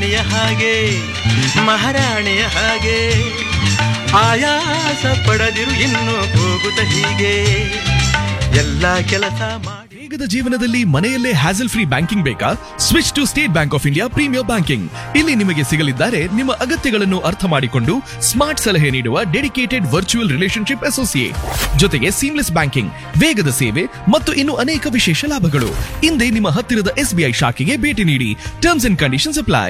ರಾಣಿಯ ಹಾಗೆ ಮಹಾರಾಣಿಯ ಹಾಗೆ ಆಯಾಸ ಪಡದಿರು ಇನ್ನು ಹೋಗುತ್ತ ಹೀಗೆ ಎಲ್ಲ ಕೆಲಸ ಮಾಡಿ ವೇಗದ ಜೀವನದಲ್ಲಿ ಮನೆಯಲ್ಲೇ ಹ್ಯಾಸಲ್ ಫ್ರೀ ಬ್ಯಾಂಕಿಂಗ್ ಬೇಕಾ switch to State Bank of India premier banking ಇಲ್ಲಿ ನಿಮಗೆ ಸಿಗಲಿದ್ದಾರೆ ನಿಮ್ಮ ಅಗತ್ಯಗಳನ್ನು ಅರ್ಥ ಮಾಡಿಕೊಂಡು ಸ್ಮಾರ್ಟ್ ಸಲಹೆ ನೀಡುವ ಡೆಡಿಕೇಟೆಡ್ ವರ್ಚುವಲ್ ರಿಲೇಶನ್ಶಿಪ್ ಅಸೋಸಿಯೇಟ್ ಜೊತೆಗೆ ಸೀಮ್ಲೆಸ್ ಬ್ಯಾಂಕಿಂಗ್ ವೇಗದ ಸೇವೆ ಮತ್ತು ಇನ್ನು ಅನೇಕ ವಿಶೇಷ ಲಾಭಗಳು ಹಿಂದೆ ನಿಮ್ಮ ಹತ್ತಿರದ ಎಸ್ಬಿಐ ಶಾಖೆಗೆ ಭೇಟಿ ನೀಡಿ ಟರ್ಮ್ಸ್ ಅಂಡ್ ಕಂಡೀಷನ್ಸ್ ಅಪ್ಲೈ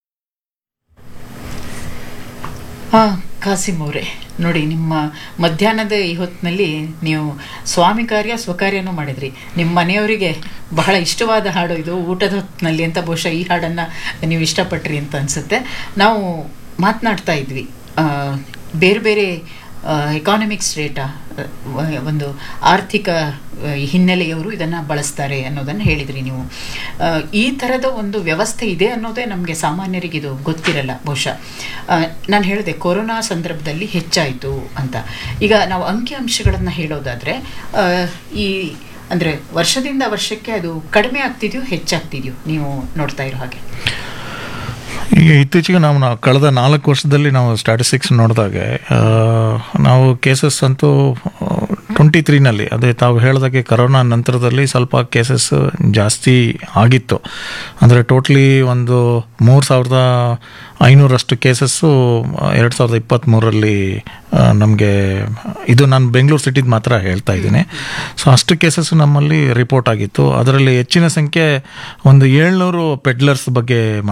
ಹಾಂ ಕಾಸಿಮ್ ಅವರೇ ನೋಡಿ ನಿಮ್ಮ ಮಧ್ಯಾಹ್ನದ ಈ ಹೊತ್ತಿನಲ್ಲಿ ನೀವು ಸ್ವಾಮಿ ಕಾರ್ಯ ಸ್ವಕಾರ್ಯನೂ ಮಾಡಿದ್ರಿ ನಿಮ್ಮ ಮನೆಯವರಿಗೆ ಬಹಳ ಇಷ್ಟವಾದ ಹಾಡು ಇದು ಊಟದ ಹೊತ್ತಿನಲ್ಲಿ ಅಂತ ಬಹುಶಃ ಈ ಹಾಡನ್ನು ನೀವು ಇಷ್ಟಪಟ್ರಿ ಅಂತ ಅನಿಸುತ್ತೆ ನಾವು ಮಾತನಾಡ್ತಾ ಇದ್ವಿ ಆ, ಬೇರೆ ಬೇರೆ ಎಕಾನಮಿಕ್ಸ್ ಡೇಟಾ ಒಂದು ಆರ್ಥಿಕ ಆ, ಹಿನ್ನೆಲೆಯವರು ಇದನ್ನು ಬಳಸ್ತಾರೆ ಅನ್ನೋದನ್ನು ಹೇಳಿದ್ರಿ ನೀವು ಆ, ಈ ಥರದ ಒಂದು ವ್ಯವಸ್ಥೆ ಇದೆ ಅನ್ನೋದೇ ನಮಗೆ ಸಾಮಾನ್ಯರಿಗೆ ಇದು ಗೊತ್ತಿರಲ್ಲ ಬಹುಶಃ ನಾನು ಹೇಳಿದೆ ಕೊರೋನಾ ಸಂದರ್ಭದಲ್ಲಿ ಹೆಚ್ಚಾಯಿತು ಅಂತ ಈಗ ನಾವು ಅಂಕಿಅಂಶಗಳನ್ನು ಹೇಳೋದಾದರೆ ಈ ಅಂದರೆ ವರ್ಷದಿಂದ ವರ್ಷಕ್ಕೆ ಅದು ಕಡಿಮೆ ಆಗ್ತಿದೆಯೋ ಹೆಚ್ಚಾಗ್ತಿದೆಯೋ ನೀವು ನೋಡ್ತಾ ಇರೋ ಹಾಗೆ ಈಗ ಇತ್ತೀಚೆಗೆ ನಾವು ನಾವು ಕಳೆದ ನಾಲ್ಕು ವರ್ಷದಲ್ಲಿ ನಾವು ಸ್ಟ್ಯಾಟಿಸ್ಟಿಕ್ಸ್ ನೋಡಿದಾಗೆ ಆ, ನಾವು ಕೇಸಸ್ ಅಂತೂ ಟ್ವೆಂಟಿ ತ್ರೀನಲ್ಲಿ ಅದೇ ತಾವು ಹೇಳಿದಾಗೆ ಕರೋನಾ ನಂತರದಲ್ಲಿ ಸ್ವಲ್ಪ ಕೇಸಸ್ ಜಾಸ್ತಿ ಆಗಿತ್ತು ಅಂದರೆ ಟೋಟ್ಲಿ ಒಂದು ಮೂರು ಸಾವಿರದ ಐನೂರಷ್ಟು ಕೇಸಸ್ಸು ಎರಡು ಸಾವಿರದ ಇಪ್ಪತ್ತ್ಮೂರರಲ್ಲಿ ನಮಗೆ ಇದು ನಾನು ಬೆಂಗಳೂರು ಸಿಟಿದು ಮಾತ್ರ ಹೇಳ್ತಾ ಇದ್ದೀನಿ ಸೊ ಅಷ್ಟು ಕೇಸಸ್ ನಮ್ಮಲ್ಲಿ ರಿಪೋರ್ಟ್ ಆಗಿತ್ತು ಅದರಲ್ಲಿ ಹೆಚ್ಚಿನ ಸಂಖ್ಯೆ ಒಂದು ಏಳ್ನೂರು ಪೆಡ್ಲರ್ಸ್ ಬಗ್ಗೆ